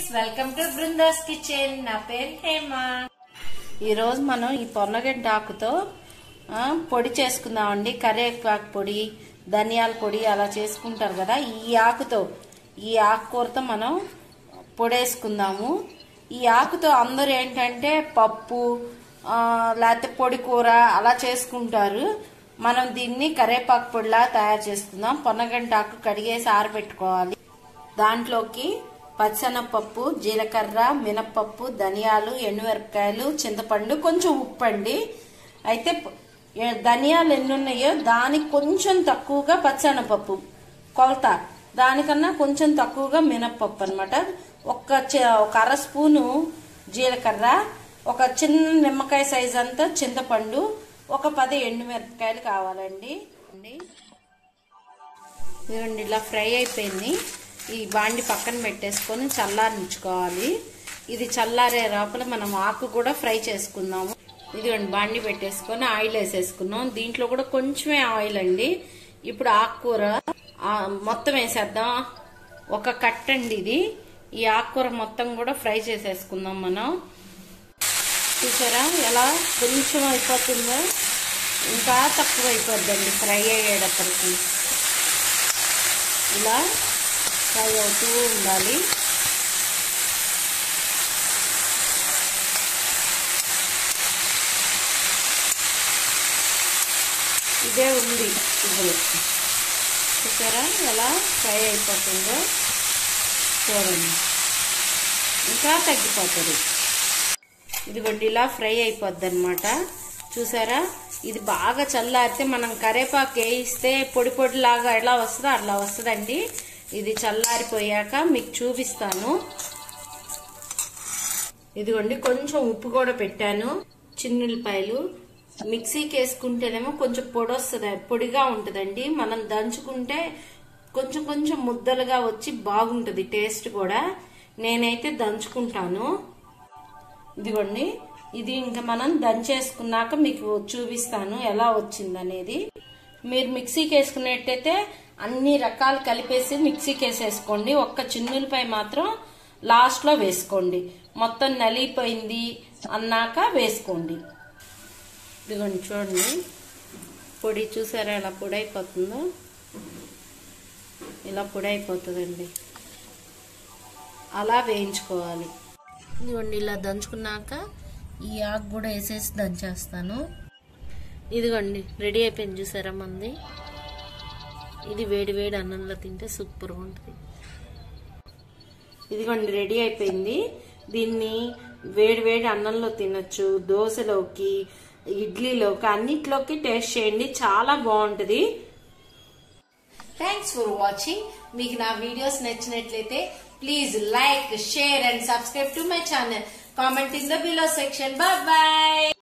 friends welcome to Brinda's kitchen నా పేరు హేమ ఈరోజు మనం ఈ పొన్నగడ్డ ఆకుతో ఆ, పొడి చేసుకుందామండి కరివేపాకు పొడి ధనియాల పొడి అలా చేసుకుంటారు కదా ఈ ఆకుతో ఈ ఆకుకూరతో మనం పొడేసుకుందాము ఈ ఆకుతో అందరూ ఏంటంటే పప్పు ఆ, లేకపోతే పొడి కూర అలా చేసుకుంటారు మనం దీన్ని కరివేపాకు పొడిలా తయారు చేసుకుందాం పొన్నగంట ఆకు కడిగేసి ఆరబెట్టుకోవాలి దాంట్లోకి పచ్చనపప్పు జీలకర్ర మినప్పప్పు ధనియాలు ఎండుమిరపకాయలు చింతపండు కొంచెం ఉప్పు అండి అయితే ప- ఏ- ధనియాలు ఎన్ని ఉన్నాయో దానికి కొంచెం తక్కువగా పచ్చనపప్పు కొలత దానికన్నా కొంచెం తక్కువగా మినప్పప్పు అనమాట ఒక చి- ఒక అర స్పూను జీలకర్ర ఒక చిన్న నిమ్మకాయ సైజ్ అంతా చింతపండు ఒక పది ఎండుమిరపకాయలు కావాలండి అండి ఇదిగోండి ఇలా ఫ్రై అయిపోయింది ఈ బాండి పక్కన పెట్టేసుకొని చల్లారించుకోవాలి ఇది చల్లారే లోపల మనం ఆకు కూడా ఫ్రై చేసుకుందాము ఇదిగోండి బాండి పెట్టేసుకొని ఆయిల్ వేసేసుకున్నాం దీంట్లో కూడా కొంచెమే ఆయిల్ అండి ఇప్పుడు ఆకుకూర ఆ, మొత్తం వేసేద్దాం ఒక కట్ అండి ఇది ఈ ఆకుకూర మొత్తం కూడా ఫ్రై చేసేసుకుందాం మనం చూసారా ఎలా కొంచెం అయిపోతుందో ఇంకా తక్కువ అయిపోద్దండి ఫ్రై అయ్యేటప్పటికి ఇలా ఫ్రై అవుతూ ఉండాలి ఇదే ఉంది ఇప్పుడు చూసారా ఎలా ఫ్రై అయిపోతుందో చూడండి ఇంకా తగ్గిపోతుంది ఇదిగోండి ఇలా ఫ్రై అయిపోద్ది అనమాట చూసారా ఇది బాగా చల్లారితే మనం కరేపాకు వేయిస్తే పొడి పొడిలాగా ఎలా వస్తుందో అట్లా వస్తుందండి ఇది చల్లారిపోయాక మీకు చూపిస్తాను ఇదిగోండి కొంచెం ఉప్పు కూడా పెట్టాను చిన్నులపాయలు మిక్సీకి వేసుకుంటేనేమో కొంచెం పొడి వస్తుంది పొడిగా ఉంటుందండి మనం దంచుకుంటే కొంచెం కొంచెం ముద్దలుగా వచ్చి బాగుంటుంది టేస్ట్ కూడా నేనైతే దంచుకుంటాను ఇదిగోండి ఇది ఇంకా మనం దంచేసుకున్నాక మీకు చూపిస్తాను ఎలా వచ్చిందనేది మీరు మిక్సీకి వేసుకున్నట్టయితే అన్ని రకాలు కలిపేసి మిక్సీకి వేసేసుకోండి ఒక్క చిన్నులపై మాత్రం లాస్ట్ లో వేసుకోండి మొత్తం నలిగిపోయింది అన్నాక వేసుకోండి ఇదిగోండి చూడండి పొడి చూసారా ఎలా పొడి అయిపోతుందో ఇలా పొడి అయిపోతుందండి అలా వేయించుకోవాలి ఇదిగోండి ఇలా దంచుకున్నాక ఈ ఆకు కూడా వేసేసి దంచేస్తాను ఇదిగోండి రెడీ అయిపోయింది చూసారా మంది ఇది వేడి వేడి అన్నంలో తింటే సూపర్గా ఉంటుంది ఇదిగోండి రెడీ అయిపోయింది దీన్ని వేడి వేడి అన్నంలో తినొచ్చు దోశలోకి ఇడ్లీలోకి అన్నిట్లోకి టేస్ట్ చేయండి చాలా బాగుంటుంది థ్యాంక్స్ ఫర్ వాచింగ్ మీకు నా వీడియోస్ నచ్చినట్లయితే please like share and subscribe to my channel comment in the below section bye